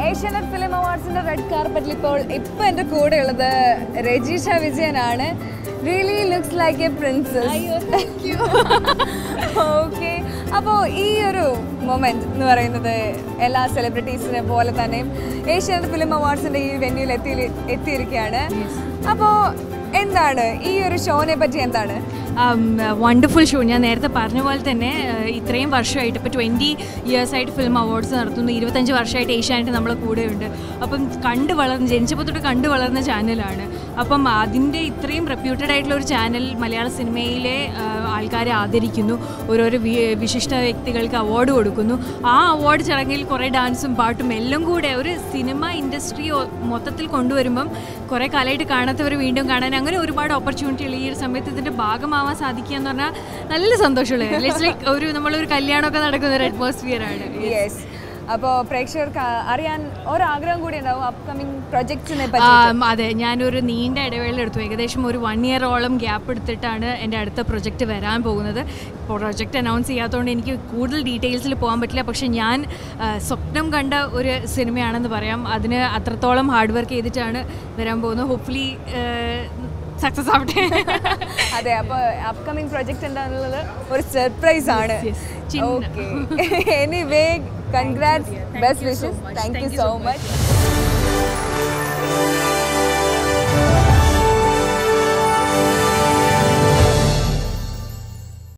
Asianet film അവാർഡ്സിന്റെ red കാർപ്പറ്റിൽ ഇപ്പോൾ ഇപ്പൊ എന്റെ കൂടെ ഉള്ളത് രജീഷ വിജയനാണ് really looks like a princess okay അപ്പോൾ ഈ ഒരു മൊമെന്റ് എന്ന് പറയുന്നത് എല്ലാ സെലിബ്രിറ്റീസിനെ പോലെ തന്നെ ഏഷ്യാനെറ്റ് ഫിലിം അവാർഡ്സിന്റെ ഈ വെന്യൂവിൽ എത്തി എത്തിയിരിക്കുകയാണ് അപ്പോൾ എന്താണ് ഈ ഒരു ഷോനെ പറ്റി എന്താണ് വണ്ടർഫുൾ ഷോ ഞാൻ നേരത്തെ പറഞ്ഞ പോലെ തന്നെ uh, ഇത്രയും വർഷമായിട്ട് ഇപ്പോൾ ട്വൻറ്റി ഇയേഴ്സായിട്ട് ഫിലിം അവാർഡ്സ് നടത്തുന്നു ഇരുപത്തഞ്ച് വർഷമായിട്ട് ഏഷ്യാനെറ്റ് നമ്മളെ കൂടെയുണ്ട് അപ്പം കണ്ട് വളർന്ന് ജനിച്ചപ്പോൾ തൊട്ട് കണ്ട് വളർന്ന ചാനലാണ് അപ്പം അതിൻ്റെ ഇത്രയും റെപ്യൂട്ടഡ് ആയിട്ടുള്ള ഒരു ചാനൽ മലയാള സിനിമയിലെ uh, ആൾക്കാരെ ആദരിക്കുന്നു ഓരോരോ വി- വിശിഷ്ട വ്യക്തികൾക്ക് അവാർഡ് കൊടുക്കുന്നു ആ അവാർഡ് ചടങ്ങിൽ കുറേ ഡാൻസും പാട്ടും എല്ലാം കൂടെ ഒരു സിനിമ ഇൻഡസ്ട്രി മൊത്തത്തിൽ കൊണ്ടുവരുമ്പം കുറേ കാലമായിട്ട് കാണാത്തവർ വീണ്ടും കാണാൻ അങ്ങനെ ഒരുപാട് ഓപ്പർച്യൂണിറ്റികൾ ഈ ഒരു സമയത്ത് ഇതിൻ്റെ ഭാഗമാവാൻ സാധിക്കുക എന്ന് പറഞ്ഞാൽ നല്ല സന്തോഷമുള്ള ഇറ്റ്സ് ലൈക്ക് ഒരു നമ്മളൊരു കല്യാണമൊക്കെ നടക്കുന്ന ഒരു അറ്റ്മോസ്ഫിയർ ആണ് യെസ് അപ്പോൾ പ്രേക്ഷകർക്ക് ആ- അറിയാൻ ഒരാഗ്രഹം കൂടി ഉണ്ടാവും അപ്കമിങ് പ്രൊജക്ട്സിനെ പറ്റി ആം, അതെ ഞാനൊരു നീണ്ട ഇടവേള എടുത്തു ഏകദേശം ഒരു വൺ ഇയറോളം ഗ്യാപ്പ് എടുത്തിട്ടാണ് എൻ്റെ അടുത്ത പ്രൊജക്റ്റ് വരാൻ പോകുന്നത് പ്രൊജക്റ്റ് അനൗൺസ് ചെയ്യാത്തതുകൊണ്ട് എനിക്ക് കൂടുതൽ ഡീറ്റെയിൽസിൽ പോകാൻ പറ്റില്ല പക്ഷെ ഞാൻ ആ, സ്വപ്നം കണ്ട ഒരു സിനിമയാണെന്ന് പറയാം അതിന് അത്രത്തോളം ഹാർഡ് വർക്ക് ചെയ്തിട്ടാണ് വരാൻ പോകുന്നത് ഹോപ്പ്ഫുള്ളി സക്സസ് ആവട്ടെ അതെ അപ്പോൾ അപ്കമിങ് പ്രൊജക്ട് എന്താണെന്നുള്ളത് ഒരു സർപ്രൈസ് ആണ് yes. ചിന്ന. Okay anyway congrats best wishes thank you so much